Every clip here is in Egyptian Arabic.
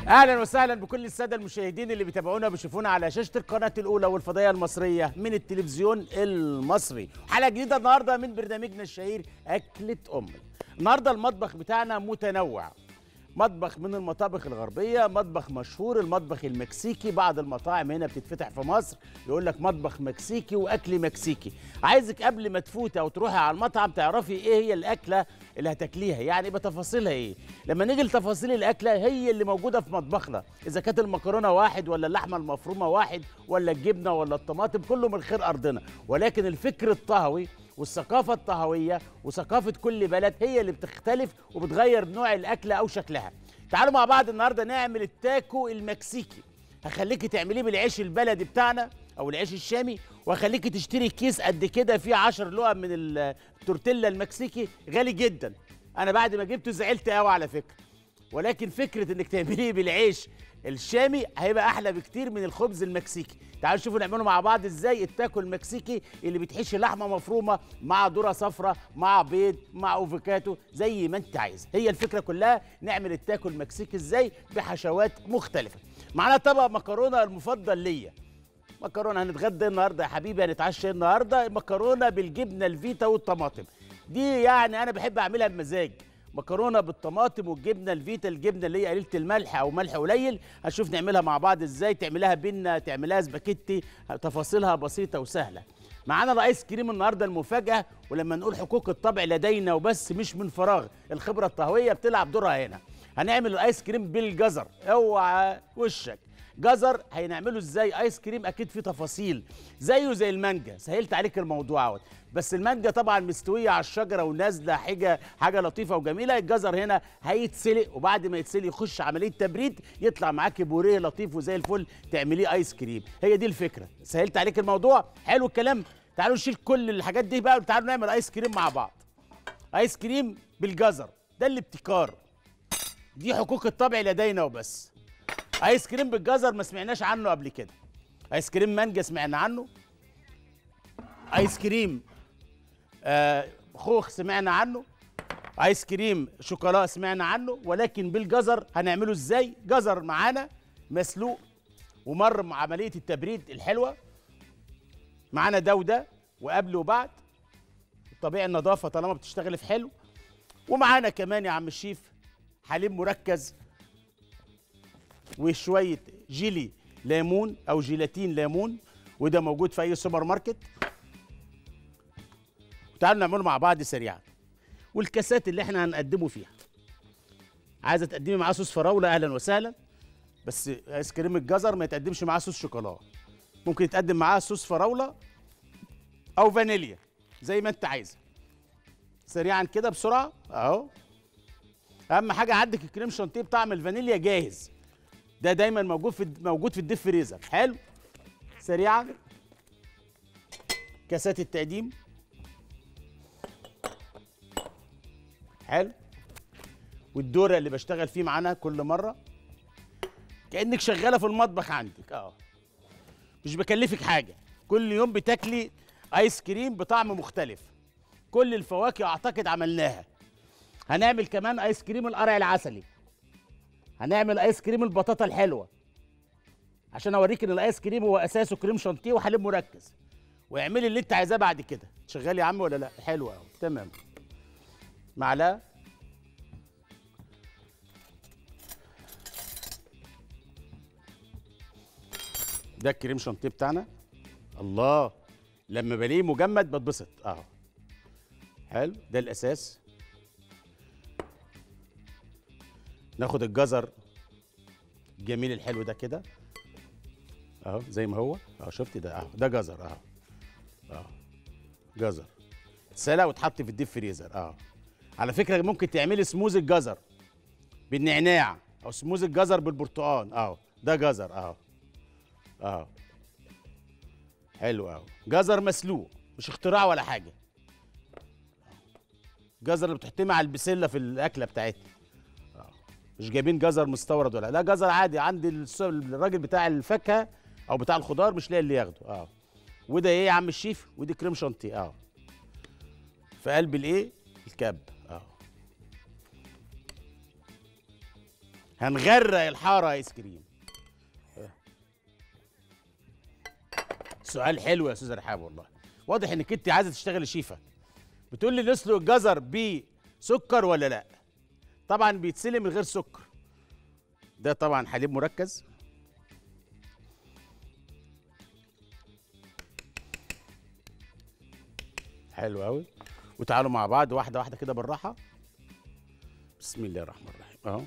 اهلا وسهلا بكل الساده المشاهدين اللي بيتابعونا بيشوفونا على شاشه القناه الاولى والفضائيه المصريه من التلفزيون المصري حلقه جديده النهارده من برنامجنا الشهير اكله امي النهارده المطبخ بتاعنا متنوع مطبخ من المطابخ الغربيه مطبخ مشهور المطبخ المكسيكي بعض المطاعم هنا بتتفتح في مصر يقول لك مطبخ مكسيكي واكل مكسيكي عايزك قبل ما تفوتي او تروحي على المطعم تعرفي ايه هي الاكله اللي هتاكليها يعني بتفاصيلها ايه لما نيجي لتفاصيل الاكله هي اللي موجوده في مطبخنا اذا كانت المكرونه واحد ولا اللحمه المفرومه واحد ولا الجبنه ولا الطماطم كله من خير ارضنا ولكن الفكر الطهوي والثقافة الطهوية وثقافة كل بلد هي اللي بتختلف وبتغير نوع الأكلة أو شكلها تعالوا مع بعض النهاردة نعمل التاكو المكسيكي هخليكي تعمليه بالعيش البلدي بتاعنا أو العيش الشامي وهخليكي تشتري كيس قد كده فيه 10 لقم من التورتيلا المكسيكي غالي جدا أنا بعد ما جبته زعلت قوي على فكرة ولكن فكرة إنك تعمليه بالعيش الشامي هيبقى احلى بكتير من الخبز المكسيكي تعالوا نشوفوا نعمله مع بعض ازاي التاكو المكسيكي اللي بتحشي لحمه مفرومه مع ذره صفراء مع بيض مع اوفوكاتو زي ما انت عايز هي الفكره كلها نعمل التاكو المكسيكي ازاي بحشوات مختلفه معانا طبق مكرونه المفضل ليا مكرونه هنتغدى النهارده يا حبيبي هنتعشى النهارده مكرونه بالجبنه الفيتا والطماطم دي يعني انا بحب اعملها بمزاج مكرونه بالطماطم والجبنه الفيتا الجبنه اللي هي قليله الملح او ملح قليل هنشوف نعملها مع بعض ازاي تعملها بينا تعملها سباكيتي تفاصيلها بسيطه وسهله معانا الايس كريم النهارده المفاجاه ولما نقول حقوق الطبع لدينا وبس مش من فراغ الخبره الطهويه بتلعب دورها هنا هنعمل الايس كريم بالجزر اوعى وشك جزر هنعمله ازاي ايس كريم اكيد فيه تفاصيل زيه زي المانجا سهلت عليك الموضوع اهوت بس المانجا طبعا مستويه على الشجره ونازله حاجه حاجه لطيفه وجميله الجزر هنا هيتسلق وبعد ما يتسلق يخش عمليه تبريد يطلع معاكي بوريه لطيف وزي الفل تعمليه ايس كريم هي دي الفكره سهلت عليك الموضوع حلو الكلام تعالوا نشيل كل الحاجات دي بقى وتعالوا نعمل ايس كريم مع بعض ايس كريم بالجزر ده الابتكار دي حقوق الطبع لدينا وبس ايس كريم بالجزر ما سمعناش عنه قبل كده ايس كريم مانجا سمعنا عنه ايس كريم آه خوخ سمعنا عنه ايس كريم شوكولا سمعنا عنه ولكن بالجزر هنعمله ازاي جزر معانا مسلوق ومر مع عمليه التبريد الحلوه معانا ده وده وقبل وبعد طبيعي النظافه طالما بتشتغل في حلو ومعانا كمان يا عم الشيف حليب مركز وشويه جيلي ليمون او جيلاتين ليمون وده موجود في اي سوبر ماركت تعالوا نعمله مع بعض سريعا والكاسات اللي احنا هنقدمه فيها عايزه تقدمي معاه صوص فراوله اهلا وسهلا بس ايس كريم الجزر ما يتقدمش معاه صوص شوكولا ممكن يتقدم معاه صوص فراوله او فانيليا زي ما انت عايزه سريعا كده بسرعه اهو اهم حاجه عندك الكريم شانتيه بطعم الفانيليا جاهز ده دايما موجود في موجود في الديب فريزر حلو سريعا كاسات التقديم حلو والدورة اللي بشتغل فيه معانا كل مرة كأنك شغالة في المطبخ عندك اه مش بكلفك حاجة كل يوم بتاكلي ايس كريم بطعم مختلف كل الفواكه اعتقد عملناها هنعمل كمان ايس كريم القرع العسلي هنعمل ايس كريم البطاطا الحلوه عشان اوريك ان الايس كريم هو اساسه كريم شانتيه وحليب مركز واعملي اللي انت عايزاه بعد كده شغال يا عم ولا لا حلو قوي تمام معلقه ده الكريم شانتيه بتاعنا الله لما بلاقيه مجمد بتبسط اهو حلو ده الاساس ناخد الجزر الجميل الحلو ده كده اهو زي ما هو اهو شفتي ده اهو ده جزر اهو اهو جزر اتسلق واتحط في الديب فريزر اهو على فكره ممكن تعملي سموز الجزر بالنعناع او سموز الجزر بالبرتقال اهو ده جزر اهو اهو حلو اهو جزر مسلوق مش اختراع ولا حاجه جزر اللي بتحطيه مع البسله في الاكله بتاعتنا مش جايبين جزر مستورد ولا لا جزر عادي عند الس- الراجل بتاع الفاكهه او بتاع الخضار مش لاقي اللي ياخده اه وده ايه يا عم الشيف ودي كريم شانتيه اه في قلب الايه الكب اه هنغرق الحاره ايس كريم سؤال حلو يا استاذ رحاب والله واضح انك انت عايزه تشتغلي شيفه بتقول لي نسلق الجزر بسكر ولا لا طبعا بيتسلق من غير سكر ده طبعا حليب مركز حلو قوي وتعالوا مع بعض واحده واحده كده بالراحه بسم الله الرحمن الرحيم اهو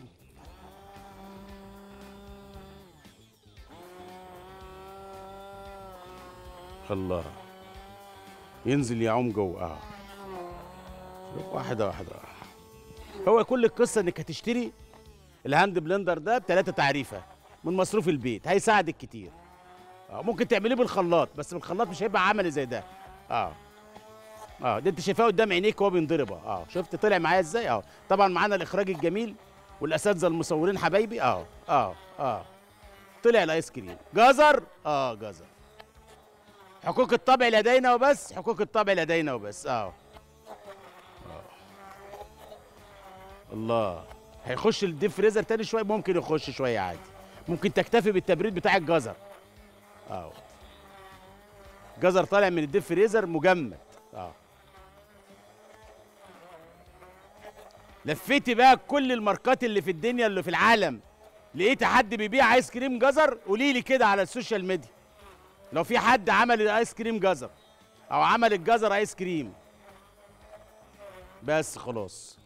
الله ينزل يعوم جوه اه واحده واحده هو كل القصه انك هتشتري الهاند بلندر ده بثلاثه تعريفه من مصروف البيت هيساعدك كتير اه ممكن تعمليه بالخلاط بس بالخلاط مش هيبقى عملي زي ده اه اه ده انت شايفاه قدام عينيك وهو بينضرب اه شفت طلع معايا ازاي اه طبعا معانا الاخراج الجميل والاساتذه المصورين حبايبي اه اه اه طلع الايس كريم جزر اه جزر حقوق الطبع لدينا وبس حقوق الطبع لدينا وبس اه آه. الله هيخش الديب فريزر تاني شويه ممكن يخش شويه عادي ممكن تكتفي بالتبريد بتاع الجزر اه جزر طالع من الديب فريزر مجمد اه لفيتي بقى كل الماركات اللي في الدنيا اللي في العالم لقيت حد بيبيع ايس كريم جزر قولي لي كده على السوشيال ميديا لو في حد عمل الايس كريم جزر او عمل الجزر ايس كريم بس خلاص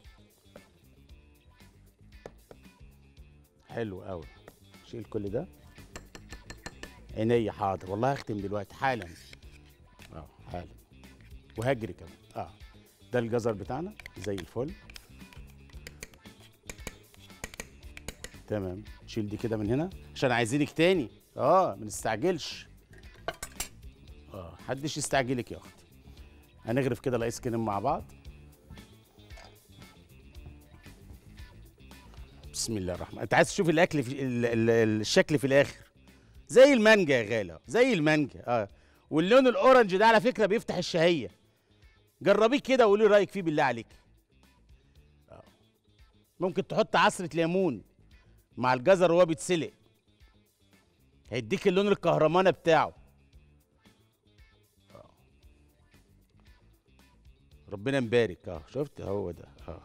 حلو قوي شيل كل ده عينيا حاضر والله هختم دلوقتي حالا اه حالا وهجري كمان اه ده الجزر بتاعنا زي الفل تمام شيل دي كده من هنا عشان عايزينك تاني اه ما نستعجلش اه محدش يستعجلك يا اختي هنغرف كده الايس كريم مع بعض بسم الله الرحمن انت عايز تشوف الاكل في ال... ال... ال- الشكل في الاخر زي المانجا يا غالي زي المانجا اه واللون الاورنج ده على فكره بيفتح الشهيه جربيه كده وقولي رايك فيه بالله عليك آه. ممكن تحط عصره ليمون مع الجزر وهو بيتسلق هيديك اللون الكهرمانه بتاعه آه. ربنا مبارك اه شفت هو ده اه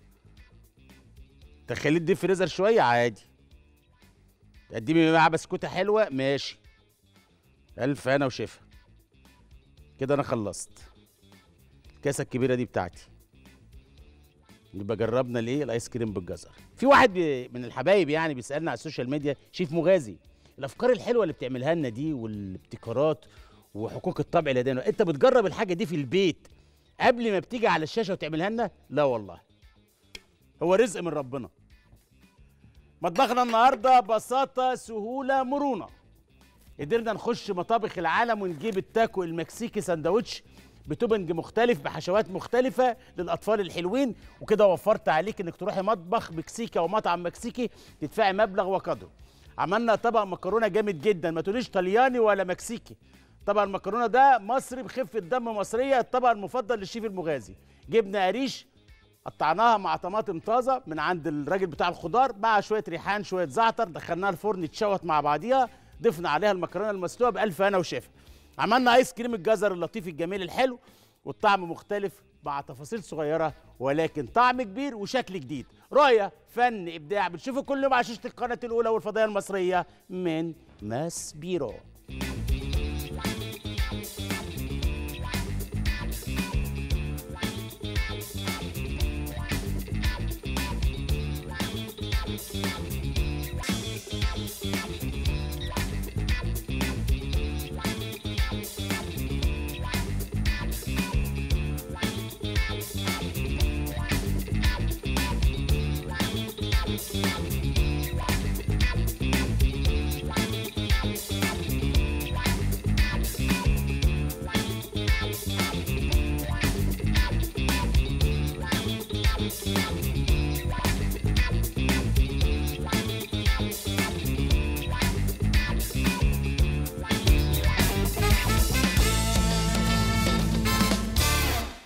تخليه الديب فريزر شويه عادي تقدمي معاه بسكوته حلوه ماشي الف انا وشفا كده انا خلصت الكاسه الكبيره دي بتاعتي يبقى جربنا الايه الايس كريم بالجزر في واحد بي من الحبايب يعني بيسالنا على السوشيال ميديا شيف مغازي الافكار الحلوه اللي بتعملها لنا دي والابتكارات وحقوق الطبع لدينا انت بتجرب الحاجه دي في البيت قبل ما بتيجي على الشاشه وتعملها لنا لا والله هو رزق من ربنا مطبخنا النهارده بساطه سهوله مرونه قدرنا نخش مطابخ العالم ونجيب التاكو المكسيكي سندوتش بتوبنج مختلف بحشوات مختلفة للأطفال الحلوين وكده وفرت عليك إنك تروحي مطبخ مكسيكي أو مطعم مكسيكي تدفعي مبلغ وقدره. عملنا طبق مكرونة جامد جدا ما تقوليش طلياني ولا مكسيكي. طبق المكرونة ده مصري بخفة دم مصرية الطبق المفضل للشيف المغازي. جبنا قريش قطعناها مع طماطم طازه من عند الراجل بتاع الخضار مع شويه ريحان شويه زعتر دخلناها الفرن اتشوت مع بعضيها ضفنا عليها المكرونه المسلوقه بالف هنا وشفا عملنا ايس كريم الجزر اللطيف الجميل الحلو والطعم مختلف مع تفاصيل صغيره ولكن طعم كبير وشكل جديد رؤيه فن ابداع بتشوفوا كل يوم على شاشه القناه الاولى والفضائيه المصريه من ماس بيرو